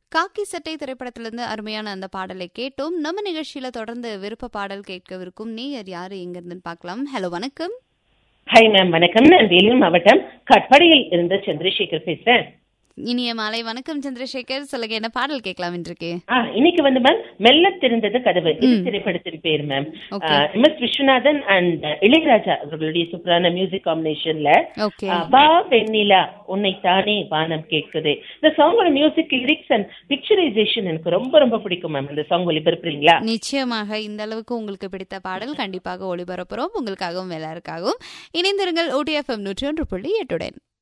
காக்கி சட்டை திரைப்படத்திலிருந்து அருமையான அந்த பாடலை கேட்டோம் நம்ம நிகழ்ச்சியில தொடர்ந்து விருப்ப பாடல் கேட்கவிருக்கும் நேயர் யாரு எங்க இருந்துன்னு பார்க்கலாம் ஹலோ வணக்கம் ஹாய் மேம் வணக்கம் நான் வேலூர் மாவட்டம் கட்படையில் இருந்து சந்திரசேகர் பேசுறேன் இனிய மாலை வணக்கம் சந்திரசேகர் சொல்லுங்க என்ன பாடல் கேட்கலாம் இன்றைக்கு ஆ இன்னைக்கு வந்து மேம் மெல்ல திறந்தது கதவு இது திரைப்படத்தின் பேர் ma'am Okay. M S Viswanathan and Ilaiyaraaja அவர்களுடைய சூப்பரான மியூசிக் காம்பினேஷன்ல ஓகே வா வெண்ணிலா உன்னை தானே வானம் கேட்குது இந்த சாங்கோட மியூசிக் லிரிக்ஸ் அண்ட் பிக்சரைசேஷன் எனக்கு ரொம்ப ரொம்ப பிடிக்கும் மேம் இந்த சாங் ஒளிபரப்புறீங்களா நிச்சயமாக இந்த அளவுக்கு உங்களுக்கு பிடித்த பாடல் கண்டிப்பாக ஒளிபரப்புறோம் உங்களுக்காகவும் எல்லாருக்காகவும் இணைந்திருங்கள் ஓடிஎஃப்எம் நூற்றி ஒன்று புள்ளி எட்டுடன்